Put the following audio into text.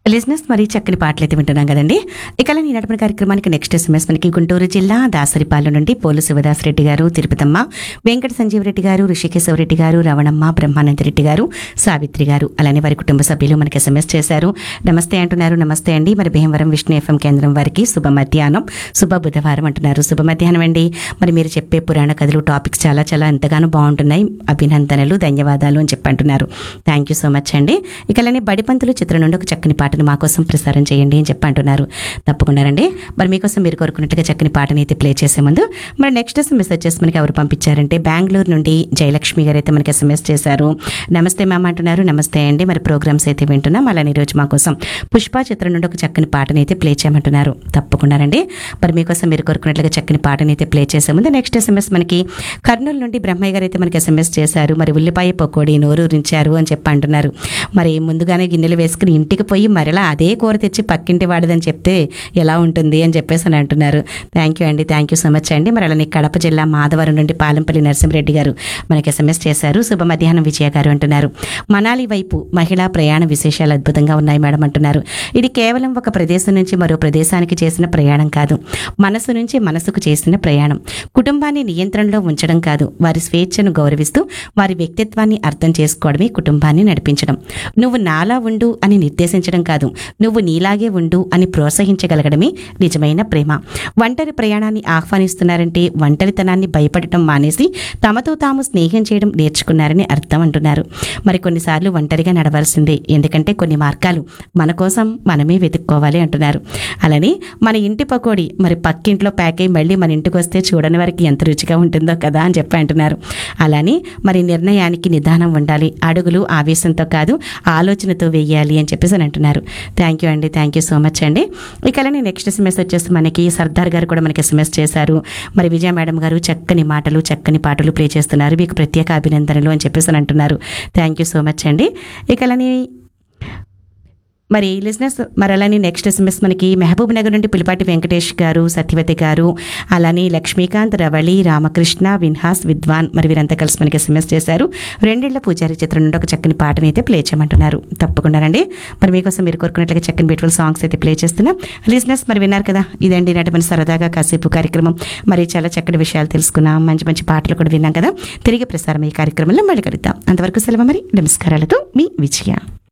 లిజినెస్ మరి చక్కని పాటలు అయితే వింటున్నాం కదండి ఇక ఈ నడపని కార్యక్రమానికి నెక్స్ట్ ఎస్ఎంఎస్ మనకి గుంటూరు జిల్లా దాసరిపాలెం నుండి పోలు శివదాస్ రెడ్డి గారు తిరుపతమ్మ వెంకట సంజీవ్ రెడ్డి గారు ఋషికేశవ రెడ్డి గారు రవణమ్మ బ్రహ్మానంద రెడ్డి గారు సావిత్రి గారు అలానే వారి కుటుంబ సభ్యులు మనకి ఎస్ఎంఎస్ చేశారు నమస్తే అంటున్నారు నమస్తే అండి మరి భీమవరం విష్ణు ఎఫ్ఎం కేంద్రం వారికి శుభ మధ్యాహ్నం శుభ బుధవారం అంటున్నారు శుభ మధ్యాహ్నం అండి మరి మీరు చెప్పే పురాణ కథలు టాపిక్స్ చాలా చాలా ఎంతగానో బాగుంటున్నాయి అభినందనలు ధన్యవాదాలు అని చెప్పి అంటున్నారు థ్యాంక్ యూ సో మచ్ అండి ఇక అలానే బడిపంతులు చిత్రం నుండి ఒక చక్కని పాటను మా కోసం ప్రసారం చేయండి అని చెప్పి అంటున్నారు తప్పకుండా రండి మరి మీకోసం మీరు కోరుకున్నట్టుగా చక్కని పాటని అయితే ప్లే చేసే ముందు మరి నెక్స్ట్ ఎస్ఎంఎస్ వచ్చేసి మనకి ఎవరు పంపించారంటే బెంగళూరు నుండి జయలక్ష్మి గారు అయితే మనకి ఎస్ఎంఎస్ చేశారు నమస్తే మ్యామ్ అంటున్నారు నమస్తే అండి మరి ప్రోగ్రామ్స్ అయితే వింటున్నాం అలానే ఈరోజు మా కోసం పుష్ప చిత్రం నుండి ఒక చక్కని పాటని అయితే ప్లే చేయమంటున్నారు తప్పకుండా రండి మరి మీకోసం మీరు కోరుకున్నట్లుగా చక్కని పాటని అయితే ప్లే చేసే ముందు నెక్స్ట్ ఎస్ఎంఎస్ మనకి కర్నూలు నుండి బ్రహ్మయ్య గారు అయితే మనకి ఎస్ఎంఎస్ చేశారు మరి ఉల్లిపాయ పకోడీ నోరూరించారు అని చెప్పి అంటున్నారు మరి ముందుగానే గిన్నెలు వేసుకుని ఇంటికి పోయి మరలా అదే కూర తెచ్చి పక్కింటి వాడిదని చెప్తే ఎలా ఉంటుంది అని చెప్పేసి అని అంటున్నారు థ్యాంక్ యూ అండి థ్యాంక్ యూ సో మచ్ అండి మరి అలానే కడప జిల్లా మాధవరం నుండి పాలంపల్లి నరసింహరెడ్డి గారు మనకి ఎస్ఎంఎస్ చేశారు శుభ మధ్యాహ్నం విజయ గారు అంటున్నారు మనాలి వైపు మహిళా ప్రయాణ విశేషాలు అద్భుతంగా ఉన్నాయి మేడం అంటున్నారు ఇది కేవలం ఒక ప్రదేశం నుంచి మరో ప్రదేశానికి చేసిన ప్రయాణం కాదు మనసు నుంచి మనసుకు చేసిన ప్రయాణం కుటుంబాన్ని నియంత్రణలో ఉంచడం కాదు వారి స్వేచ్ఛను గౌరవిస్తూ వారి వ్యక్తిత్వాన్ని అర్థం చేసుకోవడమే కుటుంబాన్ని నడిపించడం నువ్వు నాలా ఉండు అని నిర్దేశించడం కాదు నువ్వు నీలాగే ఉండు అని ప్రోత్సహించగలగడమే నిజమైన ప్రేమ ఒంటరి ప్రయాణాన్ని ఆహ్వానిస్తున్నారంటే ఒంటరితనాన్ని భయపడటం మానేసి తమతో తాము స్నేహం చేయడం నేర్చుకున్నారని అర్థం అంటున్నారు మరి కొన్నిసార్లు ఒంటరిగా నడవాల్సిందే ఎందుకంటే కొన్ని మార్గాలు మన కోసం మనమే వెతుక్కోవాలి అంటున్నారు అలానే మన ఇంటి పకోడీ మరి పక్కింట్లో ప్యాక్ అయ్యి మళ్ళీ మన ఇంటికి వస్తే చూడని వారికి ఎంత రుచిగా ఉంటుందో కదా అని చెప్పి అంటున్నారు అలానే మరి నిర్ణయానికి నిదానం ఉండాలి అడుగులు ఆవేశంతో కాదు ఆలోచనతో వేయాలి అని చెప్పేసి అని అంటున్నారు థ్యాంక్ యూ అండి థ్యాంక్ యూ సో మచ్ అండి ఇక అలానే నెక్స్ట్ ఎస్ఎంఎస్ వచ్చేసి మనకి సర్దార్ గారు కూడా మనకి ఎస్ఎంఎస్ చేశారు మరి విజయ మేడం గారు చక్కని మాటలు చక్కని పాటలు ప్లే చేస్తున్నారు మీకు ప్రత్యేక అభినందనలు అని చెప్పేసి అని అంటున్నారు థ్యాంక్ యూ సో మచ్ అండి ఇక అలానే మరి లిజినెస్ మరి అలానే నెక్స్ట్ ఎస్ఎంఎస్ మనకి మహబూబ్ నగర్ నుండి పులిపాటి వెంకటేష్ గారు సత్యవతి గారు అలానే లక్ష్మీకాంత్ రవళి రామకృష్ణ విన్హాస్ విద్వాన్ మరి వీరంతా కలిసి మనకి ఎస్ఎంఎస్ చేశారు రెండేళ్ల పూజారి చిత్రం నుండి ఒక చక్కని పాటని అయితే ప్లే చేయమంటున్నారు తప్పకుండా రండి మరి మీకోసం మీరు కోరుకున్నట్లుగా చక్కని బ్యూటిఫుల్ సాంగ్స్ అయితే ప్లే చేస్తున్నాం లిజినెస్ మరి విన్నారు కదా ఇదండి నాటి మన సరదాగా కాసేపు కార్యక్రమం మరి చాలా చక్కటి విషయాలు తెలుసుకున్నాం మంచి మంచి పాటలు కూడా విన్నాం కదా తిరిగి ప్రసారం ఈ కార్యక్రమంలో మళ్ళీ కలుద్దాం అంతవరకు సెలవు మరి నమస్కారాలతో మీ విజయ